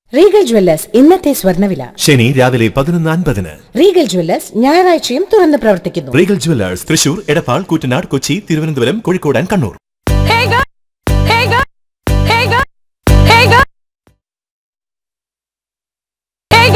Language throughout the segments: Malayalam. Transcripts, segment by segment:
റീഗൽ ജ്വല്ലേഴ്സ് ഇന്നത്തെ സ്വർണ്ണവില ശനി രാവിലെ പതിനൊന്ന് അൻപതിന് റീഗൽ ജ്വല്ലേഴ്സ് ഞായറാഴ്ചയും തുറന്ന് പ്രവർത്തിക്കുന്നു Regal jewellers Thrissur Edappal Koottanad Kochi Thiruvananthapuram Kozhikode and Kannur Hey guys! Hey guys! Hey guys! Hey guys! Hey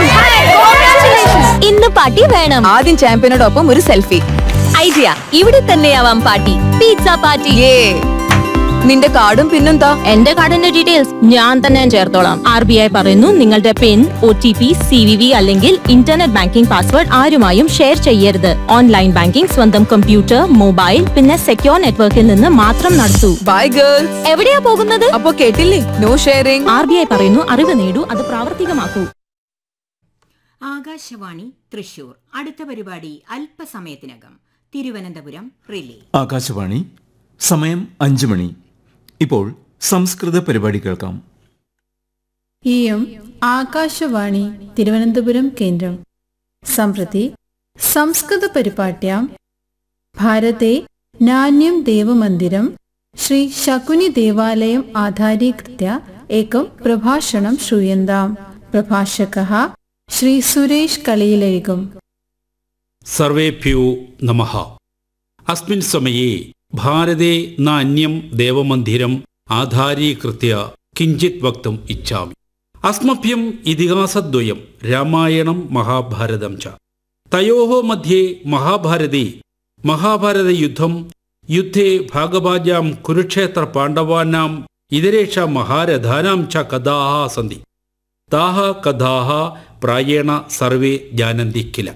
guys! ഇന്ന് പാർട്ടി വേണം ആദ്യം ചാമ്പ്യനോടൊപ്പം ഒരു സെൽഫി ഐഡിയ ഇവിടെ തന്നെയാവാം പാർട്ടി പിസ്സ പാർട്ടി ഏ നിന്റെ കാർഡും പിന്നെന്താ എന്റെ കാർഡിന്റെ ഡീറ്റെയിൽസ് ഞാൻ തന്നെ ചേർത്തോളാം ആർ ബി ഐ പറയുന്നു നിങ്ങളുടെ PIN O T P C V V അല്ലെങ്കിൽ ഇന്റർനെറ്റ് ബാങ്കിംഗ് പാസ്വേഡ് ആരുമായും ഷെയർ ചെയ്യരുത് ഓൺലൈൻ ബാങ്കിംഗ് സ്വന്തം കമ്പ്യൂട്ടർ മൊബൈൽ പിന്നെ സെക്യോർ നെറ്റ്വർക്കിൽ നിന്ന് മാത്രം നടത്തൂ ബൈ ഗേൾസ് എവിടെയാ പോകുന്നത് അപ്പൊ കേട്ടില്ലേ no sharing R B I പറയുന്നു അറിവ് നേടൂ അത് പ്രാവർത്തികമാക്കൂ ആകാശവാണി തൃശൂർ അടുത്ത പരിപാടി അല്പസമയത്തിനകം തിരുവനന്തപുരം റിലേ ആകാശവാണി സമയം അഞ്ച് മണി ഇപ്പോൾ സംസ്കൃത പരിപാടി കേൾക്കാം ഇയം ആകാശവാണി തിരുവനന്തപുരം കേന്ദ്രം सम्प्रति संस्कृतपरिपाट्यां भारते नान्यं देवमन्दिरं श्री शकुनिदेवालयम् आधारीकृत्य एकं प्रभाषणं श्रूयन्ताम् प्रभाषकः श्री सुरेश कलीलयिगम् സർവേഭ്യോ നമ അസ്മിൻ സമയെ ഭാരതെ നാന്യം ദേവമന്ദിരം ആധാരീകൃത്യ കിഞ്ചിത് വക്തും ഇച്ഛാമി അസ്മഭ്യം ഇതിഹാസദ്വയം രാമായണം മഹാഭാരതം ച തയോः മധ്യേ മഹാഭാരതേ മഹാഭാരതയുദ്ധം യുദ്ധേ ഭാഗഭാജാം കുരുക്ഷേത്ര പാണ്ഡവാനാം ഇതരേഷാം മഹാരഥാനാം ച കഥാः സന്തി താः കഥാः പ്രായേണ സർവേ ജാനന്തി കില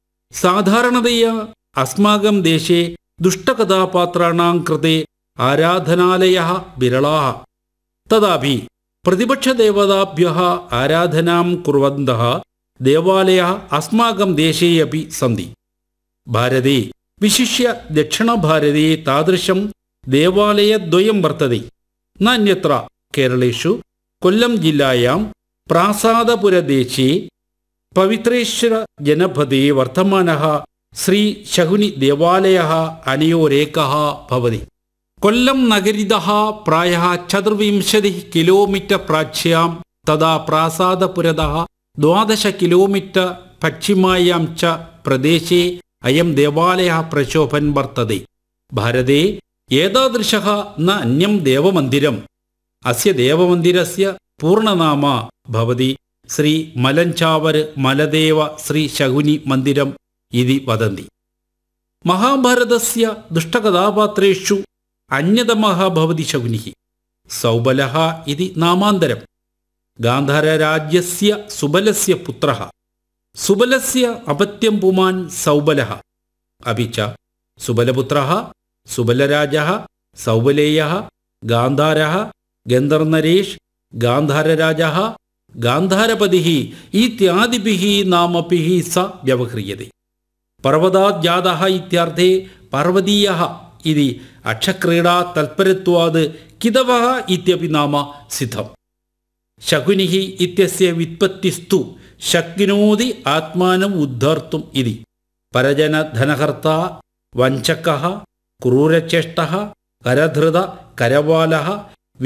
സാധാരണതയാ അസ്മാകം ദേശേ ദുഷ്ടകഥാപാത്രാണാം കൃത്തെ ആരാധനാലയः വിരളാः തഥാപി പ്രതിപക്ഷദേവതാഭ്യः ആരാധനാം കുർവന്തः ദേവാലയः അസ്മാകം ദേശേ അപി സന്തി ഭാരതേ വിശിഷ്യ ദക്ഷിണഭാരതേ താദൃശം ദേവാലയദ്വയം വർത്തते നാന്യത്ര കേരളേഷു കൊല്ലം ജില്ലായാം പ്രാസാദപുരദേശേ പവിത്രേശ്വര ജനപദേ വർത്തമാനः ശ്രീ ശകുനി ദേവാലയः അനയോരേകः ഭവതി കൊല്ലം നഗരിതः പ്രായः ചതുർവിംശതിः കിലോമീറ്റർ പ്രാച്യാം തഥാ പ്രാസാദപുരതः ദ്വാദശ കിലോമീറ്റർ പശ്ചിമായാം ച പ്രദേശേ അയം ദേവാലയः പ്രശോഭൻ വർത്തते ഭാരതേ ഏതാദൃശः ന അന്യം ദേവമന്ദിരം അസ്യ ദേവമന്ദിരസ്യ പൂർണ്ണനാമ ഭവതി ശ്രീ മലഞ്ചാവർ മലദേവ ശ്രീ ശകുനി മന്ദിരം ഇതി വദന്തി മഹാഭാരതസ്യ ദുഷ്ടകഥാപാത്രേഷു അന്യതമः ഭവതി ശകുനിः സൗബലः ഇതി നാമാന്തരം ഗാന്ധാരരാജ്യസ്യ സുബലസ്യ പുത്രः സുബലസ്യ അപത്യം പുമാൻ സൗബലः अपि च സുബലപുത്രः സുബലരാജः സൗബലേയः ഗാന്ധാരः ഗന്ധർനരേഷ് ഗാന്ധാരരാജः ഗാന്ധാരപതിः ഇത്യാദിഭിः നാമഭിः സ വ്യവഹ്രിയते पर्वतात् जातः इत्यार्थे पार्वतीयः इति अक्षक्रीडा तत्परत्वात् किदवः इत्यपि नाम सिद्धम् शकुनिः इत्यस्य व्युत्पत्तिस्तु शक्नोति आत्मानम् उद्धर्तुम् इति परजनधनहर्ता वञ्चकः क्रूरचेष्टः करधृत करवालः